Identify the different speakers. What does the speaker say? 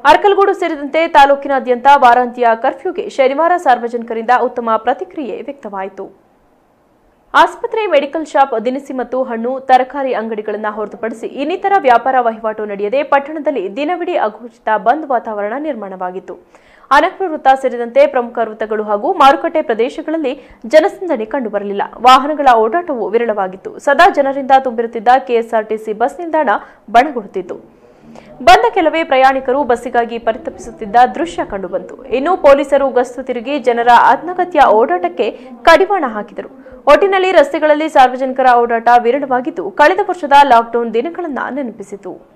Speaker 1: ಅರ್ಕಲ್ಗೂಡು ಸೇರಿದಂತೆ ತಾಲೂಕಿನಾದ್ಯಂತ ವಾರಾಂತ್ಯ ಕರ್ಫ್ಯೂಗೆ ಶನಿವಾರ ಸಾರ್ವಜನಿಕರಿಂದ ಉತ್ತಮ ಪ್ರತಿಕ್ರಿಯೆ ವ್ಯಕ್ತವಾಯಿತು ಆಸ್ಪತ್ರೆ ಮೆಡಿಕಲ್ ಶಾಪ್ ದಿನಸಿ ಮತ್ತು ಹಣ್ಣು ತರಕಾರಿ ಅಂಗಡಿಗಳನ್ನು ಹೊರತುಪಡಿಸಿ ಇನ್ನಿತರ ವ್ಯಾಪಾರ ವಹಿವಾಟು ನಡೆಯದೆ ಪಟ್ಟಣದಲ್ಲಿ ದಿನವಿಡೀ ಅಘೋಷಿತ ಬಂದ್ ವಾತಾವರಣ ನಿರ್ಮಾಣವಾಗಿತ್ತು ಅನಕ್ರ ವೃತ್ತ ಸೇರಿದಂತೆ ಪ್ರಮುಖ ವೃತ್ತಗಳು ಹಾಗೂ ಮಾರುಕಟ್ಟೆ ಪ್ರದೇಶಗಳಲ್ಲಿ ಜನಸಂದಣಿ ಕಂಡುಬರಲಿಲ್ಲ ವಾಹನಗಳ ಓಡಾಟವು ವಿರಳವಾಗಿತ್ತು ಸದಾ ಜನರಿಂದ ತುಂಬಿರುತ್ತಿದ್ದ ಕೆಎಸ್ಆರ್ಟಿಸಿ ಬಸ್ ನಿಲ್ದಾಣ ಬಣಗುಡುತ್ತಿತ್ತು ಬಂದ ಕೆಲವೇ ಪ್ರಯಾಣಿಕರು ಬಸ್ಸಿಗಾಗಿ ಪರಿತಪಿಸುತ್ತಿದ್ದ ದೃಶ್ಯ ಕಂಡುಬಂತು ಇನ್ನು ಪೊಲೀಸರು ಗಸ್ತು ತಿರುಗಿ ಜನರ ಅನಗತ್ಯ ಓಡಾಟಕ್ಕೆ ಕಡಿವಾಣ ಹಾಕಿದರು ಒಟ್ಟಿನಲ್ಲಿ ರಸ್ತೆಗಳಲ್ಲಿ ಸಾರ್ವಜನಿಕರ ಓಡಾಟ ವಿರಳವಾಗಿದ್ದು ಕಳೆದ ವರ್ಷದ ಲಾಕ್ಡೌನ್ ದಿನಗಳನ್ನ ನೆನಪಿಸಿತು